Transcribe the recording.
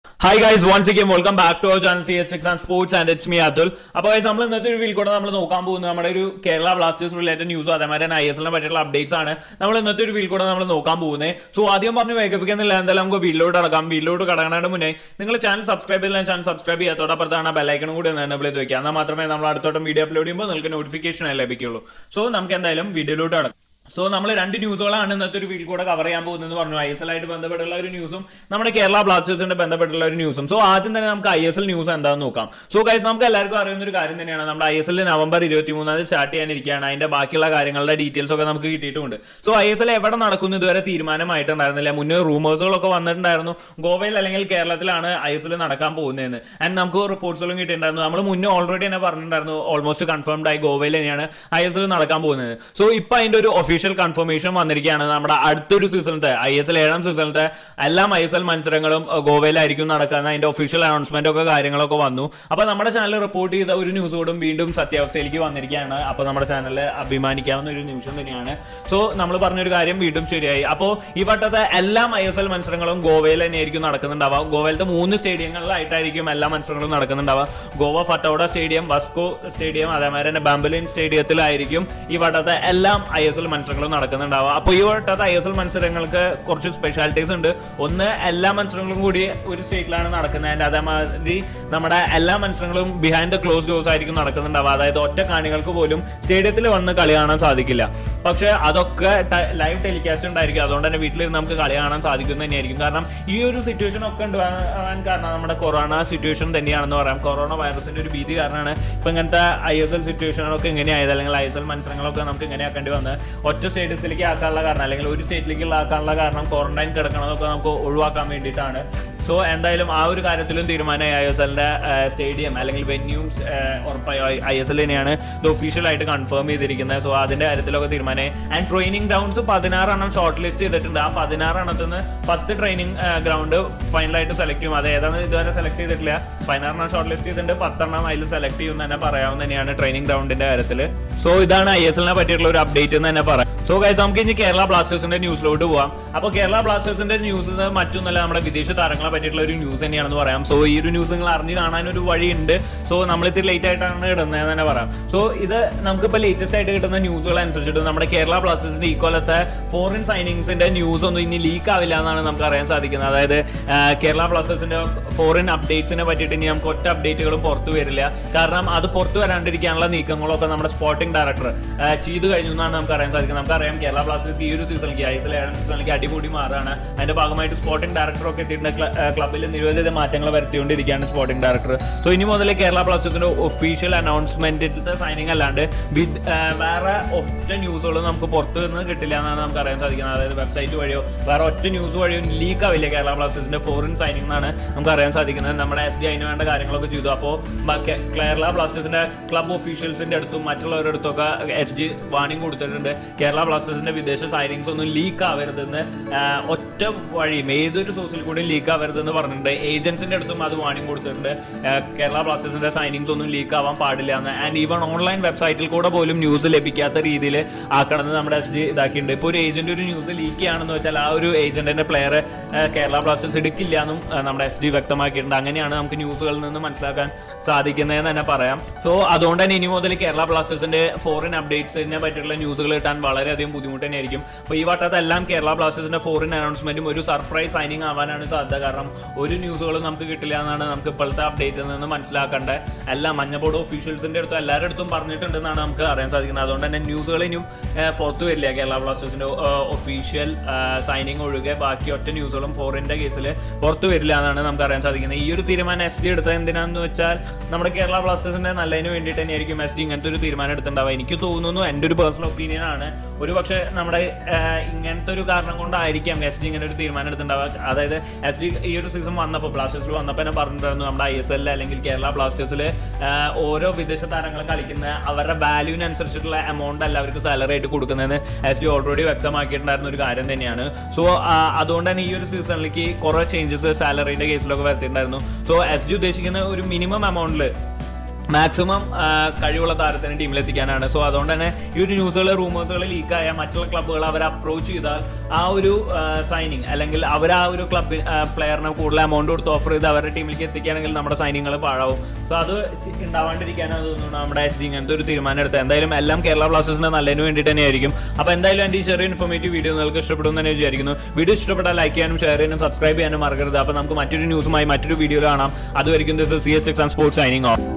hi guys once again welcome back to our channel C S and sports and it's me Atul അപ്പോൾ guys, നമ്മൾ ഇന്നത്തെ ഒരു wheel കൂടെ നമ്മൾ നോക്കാൻ പോകുന്നത് നമ്മുടെ ഒരു കേരള ബ്ലാസ്റ്റേഴ്സ് റിലേറ്റഡ് ന്യൂസും അതേമാതിരി തന്നെ ഐ എസ് എല്ലിനെ പറ്റിയുള്ള അപ്ഡേറ്റ്സ് ആണ് നമ്മൾ ഇന്നത്തെ ഒരു വീൽ കൂടെ നമ്മൾ നോക്കാൻ പോകുന്നത് സോ ആദ്യം പറഞ്ഞ് വേഗപ്പിക്കുന്നില്ല എന്തായാലും നമുക്ക് വീട്ടിലോട്ട് കടക്കാം വീട്ടിലോട്ട് കടക്കുന്നതിന് മുന്നേ നിങ്ങൾ ചാനൽ സബ്സ്ക്രൈബ് ചെയ്താൽ ചാനൽ സബ്സ്ക്രൈബ് ചെയ്യാത്തോടൊപ്പത്താണ് ബെല്ലൈക്കണും കൂടി ഒന്ന് എനേബിൾ ചെയ്ത് വെക്കുക എന്നാൽ മാത്രമേ നമ്മൾ അടുത്തോട്ടം വീഡിയോ അപ്ലോഡ് ചെയ്യുമ്പോൾ നിങ്ങൾക്ക് നോട്ടിഫിക്കേഷൻ ലഭിക്കുള്ളൂ സോ നമുക്ക് എന്തായാലും വീഡിയോയിലോട്ട് കടക്കാം സോ നമ്മൾ രണ്ട് ന്യൂസുകളാണ് ഇന്നത്തെ ഒരു വീഡിയോ കൂടെ കവർ ചെയ്യാൻ പോകുന്നത് പറഞ്ഞു ഐ എസ് എൽ ആയിട്ട് ബന്ധപ്പെട്ടുള്ള ഒരു ന്യൂസും നമ്മുടെ കേരള ബ്ലാസ്റ്റേഴ്സിന്റെ ബന്ധപ്പെട്ടുള്ള ഒരു ന്യൂസും സോ ആദ്യം തന്നെ നമുക്ക് ഐ എസ് എൽ ന്യൂസ് എന്താണെന്ന് നോക്കാം സോ ഗൈസ് നമുക്ക് എല്ലാവർക്കും അറിയുന്ന ഒരു കാര്യം തന്നെയാണ് നമ്മുടെ ഐ എസ് എൽ നവംബർ ഇരുപത്തി മൂന്നാം തീയതി സ്റ്റാർട്ട് ചെയ്യാനിരിക്കുകയാണ് അതിന്റെ ബാക്കിയുള്ള കാര്യങ്ങളുടെ ഡീറ്റെയിൽസ് ഒക്കെ നമുക്ക് കിട്ടിയിട്ടുണ്ട് സോ ഐ എസ് എൽ എവിടെ നടക്കുന്നു ഇതുവരെ തീരുമാനമായിട്ടുണ്ടായിരുന്നില്ല മുന്നേ റൂമേഴ്സുകളൊക്കെ വന്നിട്ടുണ്ടായിരുന്നു ഗോവയിൽ അല്ലെങ്കിൽ കേരളത്തിലാണ് ഐ എസ് എൽ നടക്കാൻ പോകുന്നതെന്ന് ആൻഡ് നമുക്ക് റിപ്പോർട്ട്സുകളും കിട്ടിയിട്ടുണ്ടായിരുന്നു നമ്മൾ മുന്നേ ഓൾറെഡി തന്നെ പറഞ്ഞിട്ടുണ്ടായിരുന്നു ഓൾമോസ്റ്റ് കൺഫേംഡ് ആയി ഗോവയിൽ തന്നെയാണ് ഐ എസ് എൽ നടക്കാൻ പോകുന്നത് സോ ഇപ്പൊ അതിന്റെ ഒരു ഒഫീഷ്യൽ കൺഫർമേഷൻ വന്നിരിക്കുകയാണ് നമ്മുടെ അടുത്തൊരു സീസണത്തെ ഐ എസ് എൽ ഏഴാം സീസണത്തെ എല്ലാ ഐ എസ് എൽ മത്സരങ്ങളും അഹ്, ഗോവയിലായിരിക്കും നടക്കുന്ന അതിന്റെ ഒഫീഷ്യൽ അനൗൺസ്മെന്റ് ഒക്കെ കാര്യങ്ങളൊക്കെ വന്നു അപ്പൊ നമ്മുടെ ചാനൽ റിപ്പോർട്ട് ചെയ്ത ഒരു ന്യൂസ് കൂടെ വീണ്ടും സത്യാവസ്ഥയിലേക്ക് വന്നിരിക്കുകയാണ് അപ്പൊ നമ്മുടെ ചാനലിൽ അഭിമാനിക്കാവുന്ന ഒരു നിമിഷം തന്നെയാണ് സോ നമ്മൾ പറഞ്ഞൊരു കാര്യം വീണ്ടും ശരിയായി അപ്പോൾ ഈ വട്ടത്തെ എല്ലാ ഐ എസ് എൽ മത്സരങ്ങളും ഗോവയിൽ തന്നെയായിരിക്കും നടക്കുന്നുണ്ടാവുക ഗോവയിലത്തെ മൂന്ന് സ്റ്റേഡിയങ്ങളിലായിട്ടായിരിക്കും എല്ലാ മത്സരങ്ങളും നടക്കുന്നുണ്ടാവുക ഗോവ ഫട്ടോഡ സ്റ്റേഡിയം വസ്കോ സ്റ്റേഡിയം അതേമാതിരി തന്നെ ബാംബലിൻ സ്റ്റേഡിയത്തിലായിരിക്കും ഈ വട്ടത്തെ എല്ലാ ഐ എസ് എൽ മത്സരങ്ങളും നടക്കുന്നുണ്ടാവുക അപ്പോൾ ഈ വട്ടത്തെ ഐ എസ് എൽ മത്സരങ്ങൾക്ക് കുറച്ച് സ്പെഷ്യാലിറ്റീസ് ഉണ്ട് ഒന്ന് എല്ലാ മത്സരങ്ങളും കൂടി ഒരു സ്റ്റേറ്റിലാണ് നടക്കുന്നത് and അതേമാതിരി നമ്മുടെ എല്ലാ മത്സരങ്ങളും ബിഹൈൻഡ് ദ ക്ലോസ് ഡോസ് ആയിരിക്കും നടക്കുന്നുണ്ടാവുക അതായത് ഒറ്റ കാണികൾക്ക് പോലും സ്റ്റേഡിയത്തിൽ വന്ന് കളി കാണാൻ സാധിക്കില്ല പക്ഷേ അതൊക്കെ ലൈവ് ടെലികാസ്റ്റ് ഉണ്ടായിരിക്കും അതുകൊണ്ട് തന്നെ വീട്ടിലിരുന്ന് നമുക്ക് കളി കാണാൻ സാധിക്കും തന്നെയായിരിക്കും കാരണം ഈ ഒരു സിറ്റുവേഷൻ ഒക്കെ ഉണ്ടാകാൻ കാരണം നമ്മുടെ കൊറോണ സിറ്റുവേഷൻ തന്നെയാണെന്ന് പറയാം കൊറോണ വൈറസിന്റെ ഒരു ഭീതി കാരണമാണ് ഇപ്പൊ ഇങ്ങനത്തെ ഐ എസ് എൽ സിറ്റുവേഷനൊക്കെ ഇങ്ങനെയായത് അല്ലെങ്കിൽ ഐ എസ് എൽ മത്സരങ്ങളൊക്കെ നമുക്ക് ഇങ്ങനെ ആക്കേണ്ടി വന്നത് ഒറ്റ സ്റ്റേഡിയത്തിലേക്ക് ആക്കാനുള്ള കാരണം അല്ലെങ്കിൽ ഒരു സ്റ്റേറ്റിലേക്ക് ആക്കാനുള്ള കാരണം ക്വാറന്റൈൻ കിടക്കണതൊക്കെ നമുക്ക് ഒഴിവാക്കാൻ വേണ്ടിയിട്ടാണ് സോ എന്തായാലും ആ ഒരു കാര്യത്തിലും തീരുമാനമായി ഐ എസ് എല്ലിന്റെ സ്റ്റേഡിയം അല്ലെങ്കിൽ വെന്യൂം ഉറപ്പായി ഐ എസ് എൽ തന്നെയാണ് ഇത് ഒഫീഷ്യൽ ആയിട്ട് കൺഫേം ചെയ്തിരിക്കുന്നത് സോ അതിന്റെ കാര്യത്തിലൊക്കെ തീരുമാനമായി ആൻഡ് ട്രെയിനിങ് ഗ്രൗണ്ട്സ് പതിനാറെണ്ണം ഷോർട്ട് ലിസ്റ്റ് ചെയ്തിട്ടുണ്ട് ആ പതിനാറെണ്ണത്തിൽ നിന്ന് പത്ത് ട്രെയിനിങ് ഗ്രൗണ്ട് ഫൈനലായിട്ട് സെലക്ട് ചെയ്യും അത് ഏതാണ് ഇതുവരെ സെലക്ട് ചെയ്തിട്ടില്ല പതിനാറെണ്ണം ഷോർട്ട് ലിസ്റ്റ് ചെയ്തിട്ടുണ്ട് പത്തെണ്ണം അതിൽ സെലക്ട് ചെയ്യുമെന്ന് തന്നെ പറയാവുന്ന തന്നെയാണ് ട്രെയിനിങ് ഗ്രൗണ്ടിന്റെ കാര്യത്തിൽ സോ ഇതാണ് ഐ എസ് എല്ലിനെ പറ്റിയിട്ടുള്ള ഒരു അപ്ഡേറ്റ് എന്ന് തന്നെ പറയാം സോ ഗൈസ് നമുക്ക് ഇനി കേരള ബ്ലാസ്റ്റേഴ്സിന്റെ ന്യൂസിലോട്ട് പോവാം അപ്പോൾ കേരള ബ്ലാസ്റ്റേഴ്സിന്റെ ന്യൂസ് മറ്റൊന്നല്ല നമ്മുടെ വിദേശ താരങ്ങളെ പറ്റിയിട്ടുള്ള ഒരു ന്യൂസ് തന്നെയാണെന്ന് പറയാം സോ ഈ ഒരു ന്യൂസ് നിങ്ങൾ അറിഞ്ഞ് കാണാൻ ഒരു വഴിയുണ്ട് സോ നമ്മൾ ഇത്തിരി ലേറ്റ് ആയിട്ടാണ് ഇടുന്നത് തന്നെ പറയാം സോ ഇത് നമുക്കിപ്പോൾ ലേറ്റസ്റ്റ് ആയിട്ട് കിട്ടുന്ന ന്യൂസുകൾ അനുസരിച്ചിട്ട് നമ്മുടെ കേരള ബ്ലാസ്റ്റേഴ്സിന്റെ ഈക്വലത്തെ ഫോറിൻ സൈനിങ്സിന്റെ ന്യൂസ് ഒന്നും ഇനി ലീക്ക് ആവില്ല എന്നാണ് നമുക്ക് അറിയാൻ സാധിക്കുന്നത് അതായത് ആ, കേരള ബ്ലാസ്റ്റേഴ്സിന്റെ ഫോറിൻ അപ്ഡേറ്റ്സിനെ പറ്റിയിട്ട് ഇനി നമുക്ക് ഒറ്റ അപ്ഡേറ്റുകളും പുറത്തു വരില്ല കാരണം അത് പുറത്തു വരാണ്ടിരിക്കാനുള്ള നീക്കങ്ങളൊക്കെ നമ്മുടെ സ്പോർട്ടിംഗ് ഡയറക്ടർ ചെയ്തു കഴിഞ്ഞു എന്നാണ് നമുക്ക് അറിയാൻ സാധിക്കുന്നത് നമുക്കറിയാം കേരള ബ്ലാസ്റ്റേഴ്സ് ഈ ഒരു സീസണിലേക്ക് ഐ എസ് എൽ ഏഴാം സീസണിലേക്ക് അടിപൊളി മാറാണ് അതിന്റെ ഭാഗമായിട്ട് സ്പോർട്ടിംഗ് ഡയറക്ടർ ഒക്കെ എത്തിയിട്ടുണ്ട് ക്ലബിൽ നിരവധി മാറ്റങ്ങൾ വരുത്തിക്കൊണ്ടിരിക്കുകയാണ് സ്പോർട്ടിംഗ് ഡയറക്ടർ സോ ഇനി മുതൽ കേരള ബ്ലാസ്റ്റേഴ്സിന്റെ ഒഫീഷ്യൽ അനൗൺസ്മെന്റിലത്തെ സൈനിങ് അല്ലാണ്ട് വിത്ത് വേറെ ഒറ്റ ന്യൂസുകളും നമുക്ക് പുറത്ത് നിന്ന് കിട്ടില്ല എന്നാണ് നമുക്ക് അറിയാൻ സാധിക്കുന്നത് അതായത് വെബ്സൈറ്റ് വഴിയോ വേറെ ഒറ്റ ന്യൂസ് വഴിയോ ലീക്ക് ആവില്ല കേരള ബ്ലാസ്റ്റേഴ്സിന്റെ ഫോറിൻ സൈനിങ് എന്നാണ് നമുക്ക് അറിയാൻ സാധിക്കുന്നത് നമ്മുടെ എസ് ഡി അതിന് വേണ്ട കാര്യങ്ങളൊക്കെ ചെയ്തു അപ്പോൾ കേരള ബ്ലാസ്റ്റേഴ്സിന്റെ ക്ലബ് ഒഫീഷ്യൽസിന്റെ അടുത്തും മറ്റുള്ളവരുടെ അടുത്തൊക്കെ എസ് ഡി വാണിംഗ് കൊടുത്തിട്ടുണ്ട് കേരള ബ്ലാസ്റ്റേഴ്സിന്റെ വിദേശ സൈനിങ്സ് ഒന്നും ലീക്ക് ആവരുതെന്ന് ആ, ഒറ്റ വഴിയും ഏതൊരു സോഴ്സിൽ കൂടി ലീക്ക് ആവരുതെന്ന് പറഞ്ഞിട്ടുണ്ട് ഏജൻസിന്റെ അടുത്തും അത് വാണിംഗ് കൊടുത്തിട്ടുണ്ട് ആ, കേരള ബ്ലാസ്റ്റേഴ്സിന്റെ സൈനിങ്സ് ഒന്നും ലീക്ക് ആവാൻ പാടില്ല എന്ന് ആൻഡ് ഈവൺ ഓൺലൈൻ വെബ്സൈറ്റിൽ കൂടെ പോലും ന്യൂസ് ലഭിക്കാത്ത രീതിയിൽ ആക്കണമെന്ന് നമ്മുടെ എസ് ഡി ഇതാക്കിയിട്ടുണ്ട് ഇപ്പോൾ ഒരു ഏജന്റ് ഒരു ന്യൂസ് ലീക്ക് ചെയ്യുകയാണെന്ന് വെച്ചാൽ ആ ഒരു ഏജന്റിന്റെ പ്ലെയർ കേരള ബ്ലാസ്റ്റേഴ്സ് എടുക്കില്ല എന്നും ആ, നമ്മുടെ എസ് ഡി വ്യക്തമാക്കിയിട്ടുണ്ട് അങ്ങനെയാണ് നമുക്ക് ന്യൂസുകളിൽ നിന്ന് മനസ്സിലാക്കാൻ സാധിക്കുന്നതെന്ന് തന്നെ പറയാം സോ അതുകൊണ്ട് തന്നെ ഇനി മുതൽ കേരള ബ്ലാസ്റ്റേഴ്സിന്റെ ഫോറിൻ അപ്ഡേറ്റ്സിനെ പറ്റിയുള്ള ന്യൂസുകൾ കിട്ടാൻ വളരെയധികം ബുദ്ധിമുട്ട് തന്നെയായിരിക്കും അപ്പോൾ ഈ വട്ടത്തെല്ലാം കേരള ബ്ലാസ്റ്റേഴ്സിന്റെ ഫോറിൻ അനൗൺസ്മെന്റും ഒരു സർപ്രൈസ് സൈനിങ് ആവാനാണ് സാധ്യത കാരണം ഒരു ന്യൂസുകളും നമുക്ക് കിട്ടില്ല എന്നാണ് നമുക്ക് ഇപ്പോഴത്തെ അപ്ഡേറ്റിൽ നിന്ന് മനസ്സിലാക്കേണ്ടത് എല്ലാ മഞ്ഞബോർഡ് ഒഫീഷ്യൽസിന്റെ അടുത്തും എല്ലാവരുടെ അടുത്തും പറഞ്ഞിട്ടുണ്ടെന്നാണ് നമുക്ക് അറിയാൻ സാധിക്കുന്നത് അതുകൊണ്ട് തന്നെ ന്യൂസുകൾ ഇനിയും ഏഹ്, പുറത്തു വരില്ല കേരള ബ്ലാസ്റ്റേഴ്സിന്റെ ഒഫീഷ്യൽ സൈനിങ് ഒഴികെ ബാക്കി ഒറ്റ ന്യൂസുകളും ഫോറിന്റെ കേസിൽ പുറത്തു വരില്ല എന്നാണ് നമുക്ക് അറിയാൻ സാധിക്കുന്നത് ഈ ഒരു തീരുമാനം എസ് ഡി എടുത്തത് എന്തിനാന്ന് വെച്ചാൽ നമ്മുടെ കേരള ബ്ലാസ്റ്റേഴ്സിന്റെ നല്ലതിന് വേണ്ടിയിട്ട് തന്നെയായിരിക്കും എസ് ഡി ഇങ്ങനത്തെ ഒരു തീരുമാനം എടുത്തിട്ടുണ്ടാവുക എനിക്ക് തോന്നുന്നു എൻ്റെ ഒരു പേഴ്സണൽ ഒപ്പീനിയൻ ആണ് ഒരു പക്ഷേ നമ്മുടെ ഏഹ്, ഇങ്ങനത്തെ ഒരു കാരണം കൊണ്ടായിരിക്കാം എസ് ഡി ഇങ്ങനെ ഒരു തീരുമാനം എടുത്തിട്ടുണ്ടാവുക അതായത് എസ് ഡി ഈ ഒരു സീസൺ വന്നപ്പോൾ ബ്ലാസ്റ്റേഴ്സിൽ വന്നപ്പോൾ തന്നെ പറഞ്ഞിട്ടുണ്ടായിരുന്നു നമ്മുടെ ഐ എസ് എല്ലിൽ അല്ലെങ്കിൽ കേരള ബ്ലാസ്റ്റേഴ്സിൽ ഓരോ വിദേശ താരങ്ങൾ കളിക്കുന്ന അവരുടെ വാല്യൂവിനനുസരിച്ചിട്ടുള്ള എമൗണ്ട് അല്ല അവർക്ക് സാലറി ആയിട്ട് കൊടുക്കുന്നതെന്ന് എസ് ഡി ഓൾറെഡി വ്യക്തമാക്കിയിട്ടുണ്ടായിരുന്ന ഒരു കാര്യം തന്നെയാണ് സോ അതുകൊണ്ട് തന്നെ ഈ ഒരു സീസണിലേക്ക് കുറേ ചേഞ്ചസ് സാലറിയുടെ കേസിലൊക്കെ വരുത്തിയിട്ടുണ്ടായിരുന്നു സോ എസ് ഡി ഉദ്ദേശിക്കുന്ന ഒരു മിനിമം എമൗണ്ടിൽ മാക്സിമം കഴിവുള്ള താരത്തിന് ടീമിലെത്തിക്കാനാണ് സോ അതുകൊണ്ട് തന്നെ ഈ ഒരു ന്യൂസുകൾ റൂമേഴ്സുകൾ ലീക്കായ മറ്റുള്ള ക്ലബ്ബുകൾ അവരെ അപ്രോച്ച് ചെയ്താൽ ആ ഒരു സൈനിങ് അല്ലെങ്കിൽ അവർ ആ ഒരു ക്ലബ് പ്ലെയറിന് കൂടുതൽ എമൗണ്ട് കൊടുത്ത് ഓഫർ ചെയ്ത് അവരുടെ ടീമിലേക്ക് എത്തിക്കുകയാണെങ്കിൽ നമ്മുടെ സൈനിങ്ങൾ പാഴാവും സോ അത് ചി- ഉണ്ടാവാണ്ടിരിക്കാനാണ് തോന്നുന്നു നമ്മുടെ എസ് ഡി ഇങ്ങനത്തെ ഒരു തീരുമാനം എടുത്തത് എന്തായാലും എല്ലാം കേരള ബ്ലാസ്റ്റേഴ്സിന്റെ നല്ലതിന് വേണ്ടിയിട്ട് തന്നെയായിരിക്കും അപ്പോൾ എന്തായാലും എൻ്റെ ഈ ചെറിയ ഇൻഫോർമേറ്റീവ് വീഡിയോ നിങ്ങൾക്ക് ഇഷ്ടപ്പെടും തന്നെ വിചാരിക്കുന്നു വീഡിയോ ഇഷ്ടപ്പെട്ടാൽ ലൈക്ക് ചെയ്യാനും ഷെയർ ചെയ്യാനും സബ്സ്ക്രൈബ് ചെയ്യാനും മറക്കരുത് അപ്പോൾ നമുക്ക് മറ്റൊരു ന്യൂസുമായി മറ്റൊരു വീഡിയോ കാണാം അതുവരെയും this C S techs and sports signing of